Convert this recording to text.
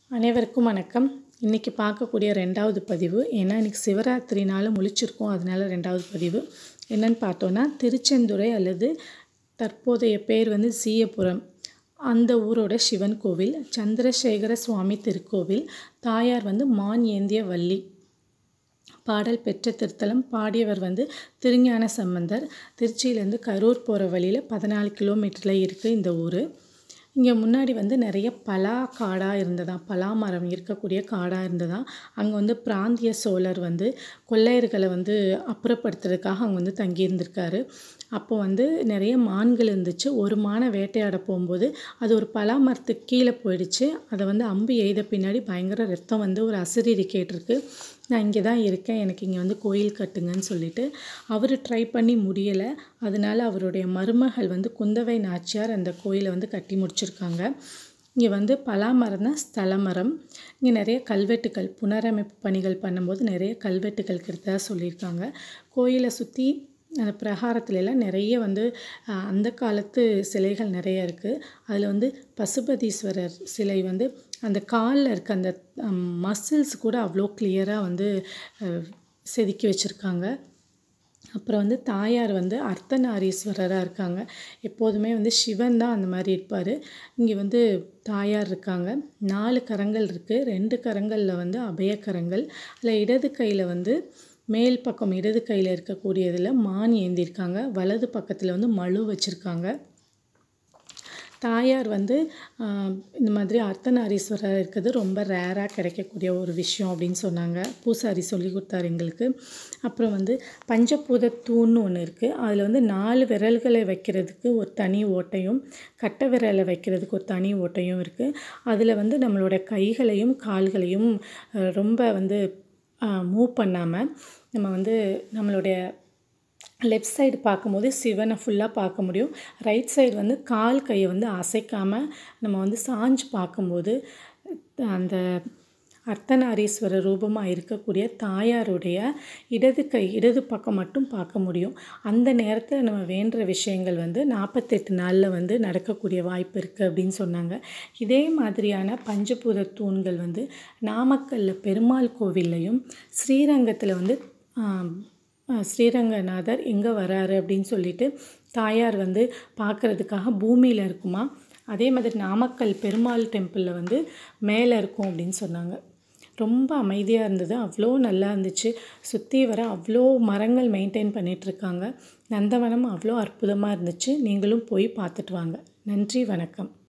அனைவருக்கும் வணக்கம் இன்றைக்கி பார்க்கக்கூடிய ரெண்டாவது பதிவு ஏன்னா இன்றைக்கி சிவராத்திரினால முழிச்சிருக்கோம் அதனால ரெண்டாவது பதிவு என்னன்னு பார்த்தோன்னா திருச்செந்துறை அல்லது தற்போதைய பேர் வந்து சீயபுரம் அந்த ஊரோட சிவன் கோவில் சந்திரசேகர சுவாமி திருக்கோவில் தாயார் வந்து மான் ஏந்திய வள்ளி பாடல் பெற்ற திருத்தலம் பாடியவர் வந்து திருஞான சம்பந்தர் திருச்சியிலேருந்து கரூர் போகிற வழியில் பதினாலு கிலோமீட்டரில் இருக்குது இந்த ஊர் இங்கே முன்னாடி வந்து நிறைய பலா காடாக இருந்ததாம் பலா மரம் இருக்கக்கூடிய காடாக இருந்ததாம் அங்கே வந்து பிராந்திய சோழர் வந்து கொள்ளையர்களை வந்து அப்புறப்படுத்துறதுக்காக அங்கே வந்து தங்கியிருந்திருக்காரு அப்போ வந்து நிறைய மான்கள் இருந்துச்சு ஒரு மானை வேட்டையாட போகும்போது அது ஒரு பலா மரத்துக்கு கீழே போயிடுச்சு அதை வந்து அம்பு எய்த பின்னாடி பயங்கர ரத்தம் வந்து ஒரு அசரீரி கேட்டிருக்கு நான் இங்கே தான் இருக்கேன் எனக்கு இங்கே வந்து கோயில் கட்டுங்கன்னு சொல்லிட்டு அவர் ட்ரை பண்ணி முடியலை அதனால அவருடைய மருமகள் வந்து குந்தவை நாச்சியார் அந்த கோயிலை வந்து கட்டி முடிச்சிருக்காங்க இங்கே வந்து பலாமரம் தான் ஸ்தல மரம் இங்கே நிறைய கல்வெட்டுகள் புனரமைப்பு பணிகள் பண்ணும்போது நிறைய கல்வெட்டுகள் கிடைத்ததாக சொல்லியிருக்காங்க கோயிலை சுற்றி அந்த பிரகாரத்துல எல்லாம் நிறைய வந்து அந்த காலத்து சிலைகள் நிறைய இருக்குது அதில் வந்து பசுபதீஸ்வரர் சிலை வந்து அந்த காலில் இருக்க அந்த மசில்ஸ் கூட அவ்வளோ கிளியராக வந்து செதுக்கி வச்சுருக்காங்க அப்புறம் வந்து தாயார் வந்து அர்த்தநாரீஸ்வரராக இருக்காங்க எப்போதுமே வந்து சிவன் தான் அந்த மாதிரி இருப்பார் இங்கே வந்து தாயார் இருக்காங்க நாலு கரங்கள் இருக்குது ரெண்டு கரங்களில் வந்து அபயக்கரங்கள் அதில் இடது கையில் வந்து மேல் பக்கம் இடது கையில் இருக்கக்கூடியதில் மான் ஏந்திருக்காங்க வலது பக்கத்தில் வந்து மழு வச்சுருக்காங்க தாயார் வந்து இந்த மாதிரி அர்த்தநாரீஸ்வரர் இருக்கிறது ரொம்ப ரேராக கிடைக்கக்கூடிய ஒரு விஷயம் அப்படின்னு சொன்னாங்க பூசாரி சொல்லி கொடுத்தாரு எங்களுக்கு அப்புறம் வந்து பஞ்சபூத தூண்னு ஒன்று இருக்குது அதில் வந்து நாலு விரல்களை வைக்கிறதுக்கு ஒரு தனி ஓட்டையும் கட்டை விரலை வைக்கிறதுக்கு ஒரு தனி ஓட்டையும் இருக்குது அதில் வந்து நம்மளோட கைகளையும் கால்களையும் ரொம்ப வந்து மூவ் பண்ணாமல் நம்ம வந்து நம்மளுடைய லெஃப்ட் சைடு பார்க்கும்போது சிவனை ஃபுல்லாக பார்க்க முடியும் ரைட் சைடு வந்து கால் கையை வந்து அசைக்காமல் நம்ம வந்து சாஞ்சு பார்க்கும்போது அந்த அர்த்தநாரீஸ்வரர் ரூபமாக இருக்கக்கூடிய தாயாருடைய இடது கை இடது பக்கம் மட்டும் பார்க்க முடியும் அந்த நேரத்தில் நம்ம வேண்டுற விஷயங்கள் வந்து நாற்பத்தெட்டு நாளில் வந்து நடக்கக்கூடிய வாய்ப்பு இருக்குது அப்படின்னு சொன்னாங்க இதே மாதிரியான பஞ்சபூத தூண்கள் வந்து நாமக்கல்லில் பெருமாள் கோவில்லையும் ஸ்ரீரங்கத்தில் வந்து ஸ்ரீரங்கநாதர் எங்கே வராரு அப்படின்னு சொல்லிட்டு தாயார் வந்து பார்க்குறதுக்காக பூமியில் இருக்குமா அதே மாதிரி நாமக்கல் பெருமாள் டெம்பிளில் வந்து மேலே இருக்கும் அப்படின்னு சொன்னாங்க ரொம்ப அமைதியாக இருந்தது அவ்வளோ நல்லா இருந்துச்சு சுற்றி வர அவ்வளோ மரங்கள் மெயின்டைன் பண்ணிகிட்ருக்காங்க நந்தவனம் அவ்வளோ அற்புதமாக இருந்துச்சு நீங்களும் போய் பார்த்துட்டு வாங்க நன்றி வணக்கம்